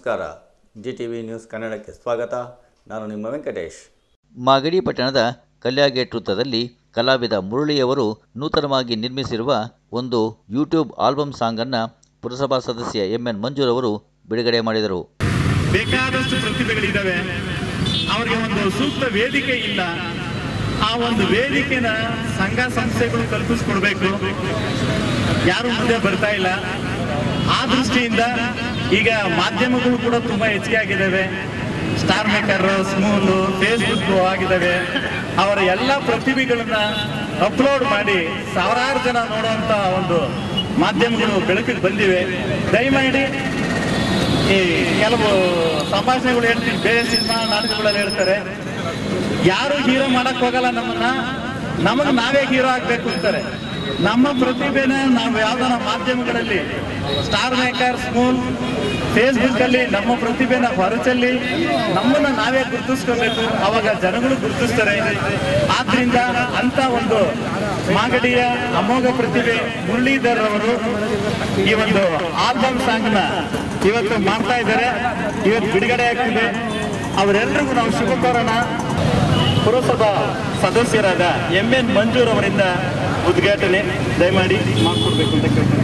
ನಮಸ್ಕಾರ G T V news ಕನ್ನಡಕ್ಕೆ ಸ್ವಾಗತ ನಾನು ನಿಮ್ಮ ವೆಂಕಟೇಶ್ ಮಾಗಡಿ ಪಟ್ಟಣದ ಕಲ್ಯಾಗೇಟ್ ವೃತ್ತದಲ್ಲಿ ಕಲಾವಿದ ಮುರಳಿಯವರು ನೂತನವಾಗಿ ನಿರ್ಮಿಸಿರುವ ಒಂದು ಯೂಟ್ಯೂಬ್ ಆಲ್ಬಮ್ ಸಾಂಗನ್ನು ಪುರಸಭಾ ಸದಸ್ಯ ಎಂ ಎನ್ ಮಂಜೂರವರು ಬಿಡುಗಡೆ ಮಾಡಿದರು ಬೇಕಾದಷ್ಟು ಪ್ರತಿಭೆಗಳಿದ್ದಾವೆ ಅವರಿಗೆ ಒಂದು ಸೂಕ್ತ ವೇದಿಕೆ ಇಲ್ಲ ಆ ಒಂದು ವೇದಿಕೆನ ಸಂಘ ಸಂಸ್ಥೆಗಳು ಕಲ್ಪಿಸ್ಕೊಡ್ಬೇಕು ಯಾರು ಮುಂದೆ ಬರ್ತಾ ಇಲ್ಲ ಆ ದೃಷ್ಟಿಯಿಂದ ಈಗ ಮಾಧ್ಯಮಗಳು ಕೂಡ ತುಂಬಾ ಹೆಚ್ಚಿಗೆ ಆಗಿದ್ದಾವೆ ಸ್ಟಾರ್ ಮೇಕರ್ ಸ್ಮೂಲು ಫೇಸ್ಬುಕ್ ಆಗಿದ್ದಾವೆ ಅವರ ಎಲ್ಲ ಪ್ರತಿಭೆಗಳನ್ನ ಅಪ್ಲೋಡ್ ಮಾಡಿ ಸಾವಿರಾರು ಜನ ನೋಡುವಂತ ಒಂದು ಮಾಧ್ಯಮಗಳು ಬೆಳಕಿಗೆ ಬಂದಿವೆ ದಯಮಾಡಿ ಈ ಕೆಲವು ಸಂಭಾಷಣೆಗಳು ಹೇಳ್ತೀನಿ ಬೇರೆ ಸಿನಿಮಾ ನಾಟಕಗಳಲ್ಲಿ ಹೇಳ್ತಾರೆ ಯಾರು ಹೀರೋ ಮಾಡಕ್ ಹೋಗಲ್ಲ ನಮ್ಮನ್ನ ನಮಗ್ ನಾವೇ ಹೀರೋ ಆಗ್ಬೇಕು ಅಂತಾರೆ ನಮ್ಮ ಪ್ರತಿಭೆನ ನಾವು ಯಾವ್ದಾರ ಮಾಧ್ಯಮಗಳಲ್ಲಿ ಸ್ಟಾರ್ ಮೇಕರ್ ಸ್ಮೂಲ್ ಫೇಸ್ಬುಕ್ ಅಲ್ಲಿ ನಮ್ಮ ಪ್ರತಿಭೆನ ಹೊರಚಲ್ಲಿ ನಮ್ಮನ್ನ ನಾವೇ ಗುರುತಿಸ್ಕೋಬೇಕು ಅವಾಗ ಜನಗಳು ಗುರುತಿಸ್ತಾರೆ ಆದ್ರಿಂದ ಅಂತ ಒಂದು ಮಾಗಡಿಯ ಅಮೋಘ ಪ್ರತಿಭೆ ಮುರಳೀಧರ್ ಅವರು ಈ ಒಂದು ಆಲ್ಬಮ್ ಸಾಂಗ್ ನ ಇವತ್ತು ಮಾಡ್ತಾ ಇದ್ದಾರೆ ಇವತ್ತು ಬಿಡುಗಡೆ ಆಗ್ತಿದೆ ಅವರೆಲ್ಲರಿಗೂ ನಾವು ಶುಭ ಕೋರೋಣ ಪುರಸಭಾ ಸದಸ್ಯರಾದ ಎಂ ಎನ್ ಮಂಜೂರ್ ಅವರಿಂದ ಉದ್ಘಾಟನೆ ದಯಮಾಡಿ ಮಾಡಿಕೊಡ್ಬೇಕು ಅಂತ ಕೇಳ್ತೀನಿ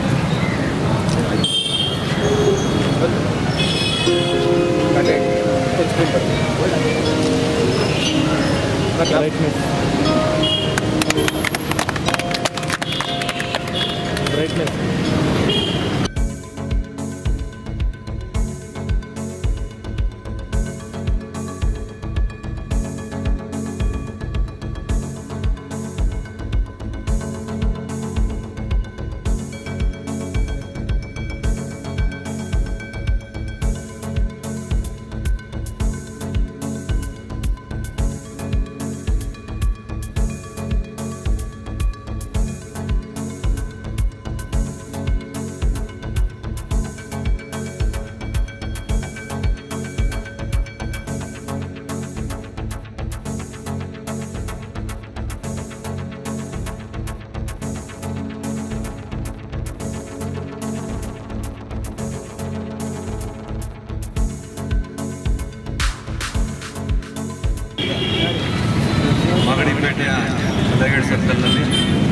ಮಾಗಡಿಪೇಟೆಯ ಕಲಗೇಡ್ ಸರ್ಕಲ್ನಲ್ಲಿ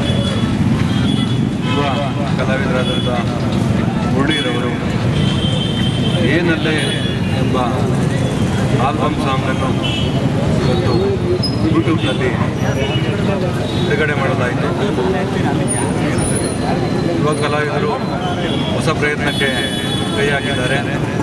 ಯುವ ಕಲಾವಿದರಾದಂಥ ಮುರಳೀರವರು ಏನಲ್ಲೇ ಎಂಬ ಆಲ್ಬಮ್ ಸಾಂಗನ್ನು ಇವತ್ತು ಯೂಟ್ಯೂಬ್ನಲ್ಲಿ ಬಿಡುಗಡೆ ಮಾಡಲಾಯಿತು ಯುವ ಕಲಾವಿದರು ಹೊಸ ಪ್ರಯತ್ನಕ್ಕೆ ಕೈ ಹಾಕಿದ್ದಾರೆ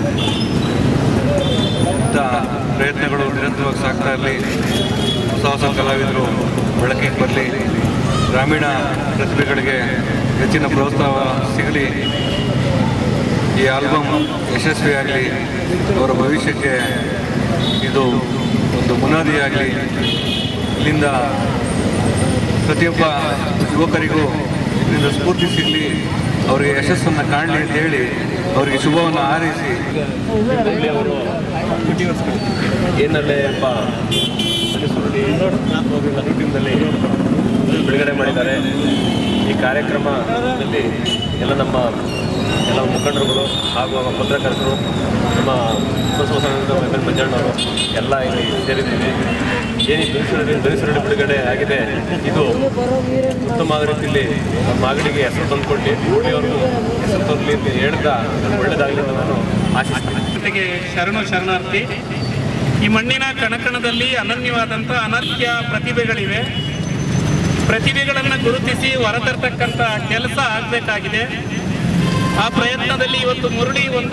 ಇಂಥ ಪ್ರಯತ್ನಗಳು ನಿರಂತರವಾಗಿ ಸಾಗ್ತಾ ಇರಲಿ ಹೊಸ ಹೊಸ ಕಲಾವಿದರು ಬೆಳಕಿಗೆ ಬರಲಿ ಗ್ರಾಮೀಣ ಪ್ರತಿಭೆಗಳಿಗೆ ಹೆಚ್ಚಿನ ಪ್ರೋತ್ಸಾಹ ಸಿಗಲಿ ಈ ಆಲ್ಬಮ್ ಯಶಸ್ವಿಯಾಗಲಿ ಅವರ ಭವಿಷ್ಯಕ್ಕೆ ಇದು ಒಂದು ಬುನಾದಿಯಾಗಲಿ ಇಲ್ಲಿಂದ ಪ್ರತಿಯೊಬ್ಬ ಯುವಕರಿಗೂ ಇದರಿಂದ ಸ್ಫೂರ್ತಿ ಸಿಗಲಿ ಅವರಿಗೆ ಯಶಸ್ಸನ್ನು ಕಾಣಲಿ ಅಂತ ಹೇಳಿ ಅವರಿಗೆ ಶುಭವನ್ನು ಹಾರೈಸಿ ಅವರು ಏನಲ್ಲೇ ಎಂಬ ಮನುಸುರುಳಿ ಯೂಟ್ಯೂಬ್ನಲ್ಲಿ ಬಿಡುಗಡೆ ಮಾಡಿದ್ದಾರೆ ಈ ಕಾರ್ಯಕ್ರಮದಲ್ಲಿ ಎಲ್ಲ ನಮ್ಮ ಎಲ್ಲ ಮುಖಂಡರುಗಳು ಹಾಗೂ ನಮ್ಮ ಪತ್ರಕರ್ತರು ನಮ್ಮ ಪುರಸಭಾ ಸಂಘದ ಎಮ್ ಎಲ್ ಮಂಜಣ್ಣವರು ಎಲ್ಲ ಇಲ್ಲಿ ಸೇರಿದ್ದೀವಿ ಏನು ಈ ಧ್ವನಿಸುರುಳಿ ಧ್ವನಿಸುರುಳಿ ಬಿಡುಗಡೆ ಆಗಿದೆ ಇದು ಉತ್ತಮವಾದ ರೀತಿಯಲ್ಲಿ ನಮ್ಮ ಮಾಗಡಿಗೆ ಹೆಸರು ತಂದುಕೊಟ್ಟು ಉಳಿಯವ್ರಿಗೂ ಹೆಸರು ತರಲಿ ಅಂತ ಹೇಳ್ತಾ ಒಳ್ಳೆಯದಾಗಲಿ ಅಂತ ನಾನು ಆಶಿಸ್ತೀನಿ ಜೊತೆಗೆ ಶರಣು ಶರಣಾರ್ಥಿ ಈ ಮಣ್ಣಿನ ಕಣಕಣದಲ್ಲಿ ಅನನ್ಯವಾದಂಥ ಅನರ್ಹ್ಯ ಪ್ರತಿಭೆಗಳಿವೆ ಪ್ರತಿಭೆಗಳನ್ನು ಗುರುತಿಸಿ ಹೊರತರ್ತಕ್ಕಂಥ ಕೆಲಸ ಆಗಬೇಕಾಗಿದೆ ಆ ಪ್ರಯತ್ನದಲ್ಲಿ ಇವತ್ತು ಮುರಳಿ ಒಂದು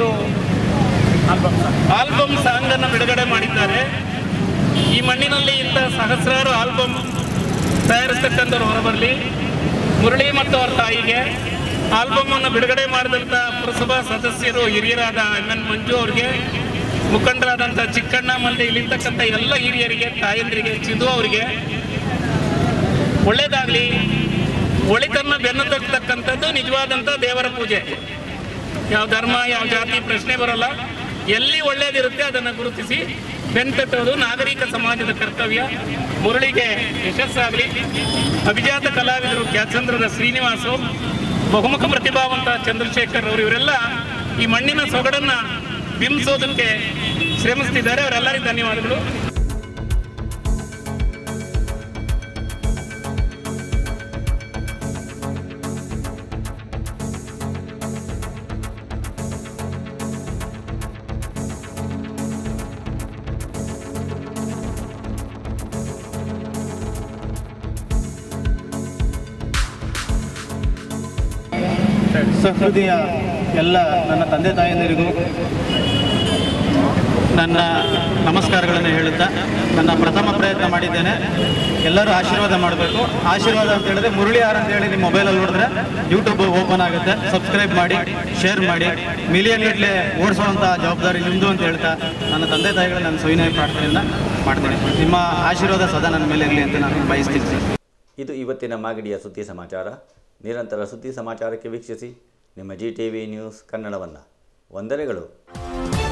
ಆಲ್ಬಮ್ ಸಾಂಗ್ ಅನ್ನು ಬಿಡುಗಡೆ ಮಾಡಿದ್ದಾರೆ ಈ ಮಣ್ಣಿನಲ್ಲಿ ಇಂಥ ಸಹಸ್ರಾರು ಆಲ್ಬಮ್ ತಯಾರಿಸ್ತಕ್ಕಂಥವ್ರು ಹೊರಬರಲಿ ಮುರಳಿ ಮತ್ತು ಅವರ ತಾಯಿಗೆ ಆಲ್ಬಮ್ ಅನ್ನು ಬಿಡುಗಡೆ ಮಾಡಿದಂಥ ಪುರಸಭಾ ಸದಸ್ಯರು ಹಿರಿಯರಾದ ಎಂ ಎನ್ ಮಂಜು ಅವರಿಗೆ ಮುಖಂಡರಾದಂಥ ಚಿಕ್ಕಣ್ಣ ಮಂದಿ ಇಲ್ಲಿರ್ತಕ್ಕಂಥ ಎಲ್ಲ ಹಿರಿಯರಿಗೆ ತಾಯಂದ್ರಿಗೆ ಚಿದು ಅವರಿಗೆ ಒಳ್ಳೇದಾಗ್ಲಿ ಒಳಿತನ್ನ ಬೆನ್ನು ತಟ್ಟತಕ್ಕಂಥದ್ದು ನಿಜವಾದಂಥ ದೇವರ ಪೂಜೆ ಯಾವ ಧರ್ಮ ಯಾವ ಜಾತಿ ಪ್ರಶ್ನೆ ಬರಲ್ಲ ಎಲ್ಲಿ ಒಳ್ಳೇದಿರುತ್ತೆ ಅದನ್ನು ಗುರುತಿಸಿ ಬೆನ್ತಟ್ಟೋದು ನಾಗರಿಕ ಸಮಾಜದ ಕರ್ತವ್ಯ ಮುರಳಿಗೆ ಯಶಸ್ಸಾಗಲಿ ಅಭಿಜಾತ ಕಲಾವಿದರು ಕ್ಯಾಚಂದ್ರದ ಶ್ರೀನಿವಾಸು ಬಹುಮುಖ ಪ್ರತಿಭಾವಂತ ಚಂದ್ರಶೇಖರ್ ಅವರು ಇವರೆಲ್ಲ ಈ ಮಣ್ಣಿನ ಸೊಗಡನ್ನ ಬಿಂಬಿಸೋದಕ್ಕೆ ಶ್ರಮಿಸ್ತಿದ್ದಾರೆ ಅವರೆಲ್ಲರಿಗೂ ಧನ್ಯವಾದಗಳು ಸಹೃದಯ ಎಲ್ಲ ನನ್ನ ತಂದೆ ತಾಯಂದಿರಿಗೂ ನನ್ನ ನಮಸ್ಕಾರಗಳನ್ನು ಹೇಳುತ್ತಾ ನನ್ನ ಪ್ರಥಮ ಪ್ರಯತ್ನ ಮಾಡಿದ್ದೇನೆ ಎಲ್ಲರೂ ಆಶೀರ್ವಾದ ಮಾಡಬೇಕು ಆಶೀರ್ವಾದ ಅಂತ ಹೇಳಿದ್ರೆ ಮುರಳಿ ಆರ್ ಅಂತ ಹೇಳಿ ನಿಮ್ಮ ಮೊಬೈಲಲ್ಲಿ ನೋಡಿದ್ರೆ ಯೂಟ್ಯೂಬ್ ಓಪನ್ ಆಗುತ್ತೆ ಸಬ್ಸ್ಕ್ರೈಬ್ ಮಾಡಿ ಶೇರ್ ಮಾಡಿ ಮಿಲಿಯನ್ ಗಟ್ಟಲೆ ಓಡಿಸುವಂಥ ಜವಾಬ್ದಾರಿ ನಿಮ್ಮದು ಅಂತ ಹೇಳ್ತಾ ನನ್ನ ತಂದೆ ತಾಯಿಗಳು ನನ್ನ ಸವಿನಯ ಪ್ರಾರ್ಥನೆಯಿಂದ ಮಾಡ್ತೀನಿ ನಿಮ್ಮ ಆಶೀರ್ವಾದ ಸದಾ ನನ್ನ ಮೇಲೆ ಇರಲಿ ಅಂತ ನಾನು ಬಯಸ್ತೀನಿ ಸರ್ ಇದು ಇವತ್ತಿನ ಮಾಗಡಿಯ ಸುದ್ದಿ ಸಮಾಚಾರ ನಿರಂತರ ಸುದ್ದಿ ಸಮಾಚಾರಕ್ಕೆ ವೀಕ್ಷಿಸಿ ನಿಮ್ಮ ಜಿ ಟಿ ವಿ ನ್ಯೂಸ್ ಕನ್ನಡವನ್ನು ವಂದನೆಗಳು